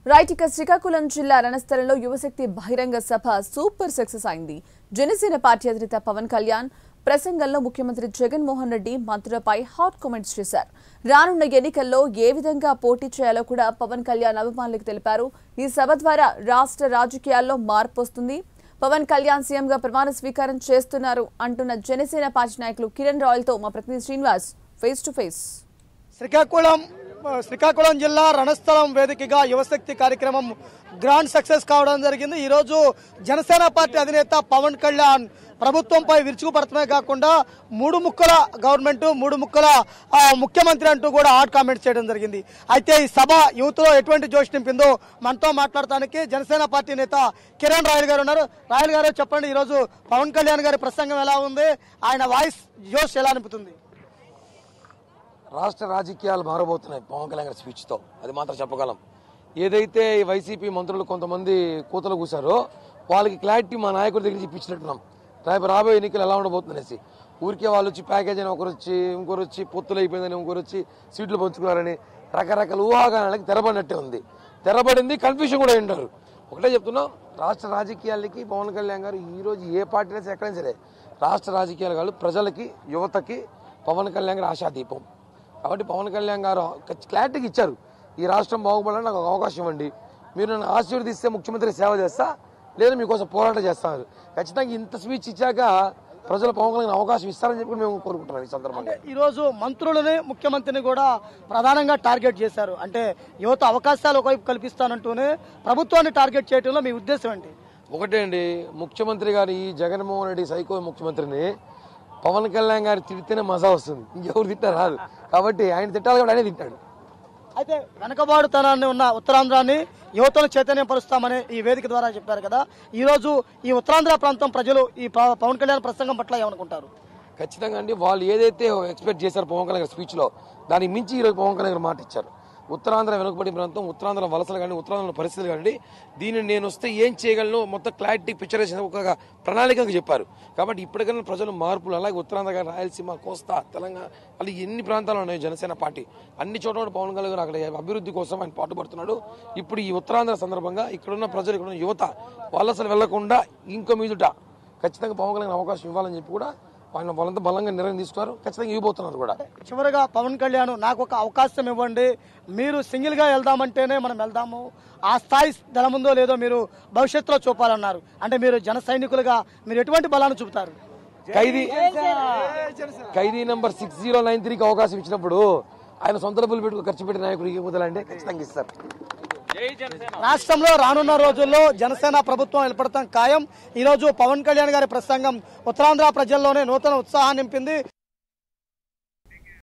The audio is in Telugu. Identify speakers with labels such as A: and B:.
A: రైట్ ఇక శ్రీకాకుళం జిల్లా రణస్థలంలో యువశక్తి బహిరంగ సభ సూపర్ సక్సెస్ అయింది జనసేన పార్టీ అధినేత పవన్ కళ్యాణ్ ప్రసంగంలో ముఖ్యమంత్రి జగన్మోహన్ రెడ్డి మంత్రులపై హాట్ కామెంట్స్ చేశారు రానున్న ఎన్నికల్లో ఏ విధంగా పోటీ చేయాలో కూడా పవన్ కళ్యాణ్ అభిమానులకు తెలిపారు ఈ సభ ద్వారా రాష్ట్ర రాజకీయాల్లో మార్పు వస్తుంది పవన్ కళ్యాణ్ సీఎంగా ప్రమాణ స్వీకారం చేస్తున్నారు అంటున్న జనసేన పార్టీ నాయకులు కిరణ్ రాయల్తో మా ప్రతినిధి Srinivas face to face
B: Srikakulam ఆ, శ్రీకాకుళం జిల్లా రణస్థలం వేదికగా యువశక్తి కార్యక్రమం గ్రాండ్ సక్సెస్ కావడం జరిగింది ఈరోజు జనసేన పార్టీ అధినేత పవన్ కళ్యాణ్ ప్రభుత్వంపై విరుచుకుపడటమే కాకుండా మూడు ముక్కల గవర్నమెంట్ మూడు ముక్కల ఆ, ముఖ్యమంత్రి అంటూ కూడా హాట్ కామెంట్స్ చేయడం జరిగింది అయితే ఈ సభ యువతలో ఎటువంటి జోష్ నింపిందో మనతో మాట్లాడటానికి జనసేన పార్టీ నేత కిరణ్ రాయల్ గారు ఉన్నారు రాయల్ గారు చెప్పండి ఈరోజు పవన్ కళ్యాణ్ గారి ప్రసంగం ఎలా ఉంది ఆయన వాయిస్ జోష్ ఎలా నింపుతుంది
C: రాష్ట్ర రాజకీయాలు మారబోతున్నాయి పవన్ కళ్యాణ్ గారి స్పీచ్తో అది మాత్రం చెప్పగలం ఏదైతే ఈ వైసీపీ మంత్రులు కొంతమంది కూతలు కూశారో వాళ్ళకి క్లారిటీ మా నాయకుడి దగ్గర ఇప్పించినట్టున్నాం రేపు రాబోయే ఎన్నికలు ఎలా ఉండబోతుంది అనేసి ఊరికే వాళ్ళు వచ్చి ప్యాకేజ్ అని ఒకరు వచ్చి ఇంకొకరు వచ్చి పొత్తులు అయిపోయిందని ఇంకొకరు వచ్చి సీట్లు పంచుకున్నారని రకరకాల ఊహాగానాలకి తెరబడినట్టే ఉంది తెరబడింది కన్ఫ్యూజన్ కూడా ఉంటారు ఒకటే చెప్తున్నాం రాష్ట్ర రాజకీయాలకి పవన్ కళ్యాణ్ గారు ఈ రోజు ఏ పార్టీ నుంచి ఎక్కడైనా సరే రాష్ట్ర రాజకీయాలు కాదు ప్రజలకి యువతకి పవన్ కళ్యాణ్ గారు ఆశాదీపం కాబట్టి పవన్ కళ్యాణ్ గారు క్లారిటీకి ఇచ్చారు ఈ రాష్ట్రం బాగుపడాలని నాకు ఒక అవకాశం ఇవ్వండి మీరు నన్ను ఆశీర్వదిస్తే ముఖ్యమంత్రి సేవ చేస్తా లేదా మీకోసం పోరాటం చేస్తాను ఖచ్చితంగా ఇంత స్పీచ్ ఇచ్చాక ప్రజలు పవన్ కళ్యాణ్ అవకాశం ఇస్తారని చెప్పి మేము కోరుకుంటున్నాం ఈ సందర్భంగా
B: ఈ రోజు మంత్రులని ముఖ్యమంత్రిని కూడా ప్రధానంగా టార్గెట్ చేశారు అంటే యువత అవకాశాలు ఒకవైపు కల్పిస్తానంటూనే ప్రభుత్వాన్ని టార్గెట్ చేయడంలో మీ ఉద్దేశం ఏంటి
C: ఒకటే అండి ముఖ్యమంత్రి గారు ఈ జగన్మోహన్ రెడ్డి సైకో ముఖ్యమంత్రిని పవన్ కళ్యాణ్ గారు తిడితేనే మజా వస్తుంది ఇంకెవరు తిట్టా రాదు కాబట్టి ఆయన తిట్టాలి కాబట్టి ఆయనే తింటాడు
B: అయితే వెనకబాటుతనాన్ని ఉన్న ఉత్తరాంధ్రాన్ని యువతను చైతన్యపరుస్తామని ఈ వేదిక ద్వారా చెప్పారు కదా ఈ రోజు ఈ ఉత్తరాంధ్ర ప్రాంతం ప్రజలు ఈ ప- పవన్ కళ్యాణ్ ప్రసంగం పట్ల ఏమనుకుంటారు
C: ఖచ్చితంగా అండి వాళ్ళు ఏదైతే ఎక్స్పెక్ట్ చేశారు పవన్ కళ్యాణ్ స్పీచ్ లో దానికి మించి ఈరోజు పవన్ కళ్యాణ్ గారు మాట ఇచ్చారు ఉత్తరాంధ్ర వెనుకబడి ప్రాంతం ఉత్తరాంధ్ర వలసలు కానీ ఉత్తరాంధ్ర పరిస్థితులు కానీ దీన్ని నేను వస్తే ఏం చేయగలను మొత్తం క్లారిటీ పిక్చర్ వేసిన ఒక ప్రణాళికగా చెప్పారు కాబట్టి ఇప్పటికైనా ప్రజలు మార్పులు అలాగే ఉత్తరాంధ్ర కానీ రాయలసీమ కోస్తా తెలంగాణ అలాగే ఎన్ని ప్రాంతాలు ఉన్నాయి జనసేన పార్టీ అన్ని చోట్ల కూడా పవన్ కళ్యాణ్ గారు అక్కడ అభివృద్ధి కోసం ఆయన పాటుపడుతున్నాడు ఇప్పుడు ఈ ఉత్తరాంధ్ర సందర్భంగా ఇక్కడున్న ప్రజలు ఇక్కడున్న యువత వలసలు వెళ్లకుండా ఇంకో మీదుట ఖచ్చితంగా పవన్ కళ్యాణ్ అవకాశం ఇవ్వాలని చెప్పి కూడా ఆయన వాళ్ళంతా బలంగా నిర్ణయం తీసుకున్నారు ఖచ్చితంగా ఇవ్వబోతున్నారు కూడా
B: చివరిగా పవన్ కళ్యాణ్ నాకు ఒక అవకాశం ఇవ్వండి మీరు సింగిల్ గా వెళ్దామంటేనే మనం వెళ్దాము ఆ స్థాయి దళం ఉందో లేదో మీరు భవిష్యత్తులో చూపాలన్నారు అంటే మీరు జన సైనికులుగా మీరు ఎటువంటి బలాన్ని చూపుతారు
C: ఖైదీ ఖైదీ నెంబర్ సిక్స్ జీరో నైన్ త్రీకి అవకాశం ఇచ్చినప్పుడు ఆయన సొంత డబ్బులు పెట్టుకు ఖర్చు పెట్టిన నాయకుడికి కుదలంటే ఖచ్చితంగా ఇస్తారు
B: రాష్ట్రంలో రానున్న రోజుల్లో జనసేన ప్రభుత్వం ఏర్పడతాం ఖాయం ఈ రోజు పవన్ కళ్యాణ్ గారి ప్రసంగం ఉత్తరాంధ్ర ప్రజల్లోనే నూతన ఉత్సాహాన్ని నింపింది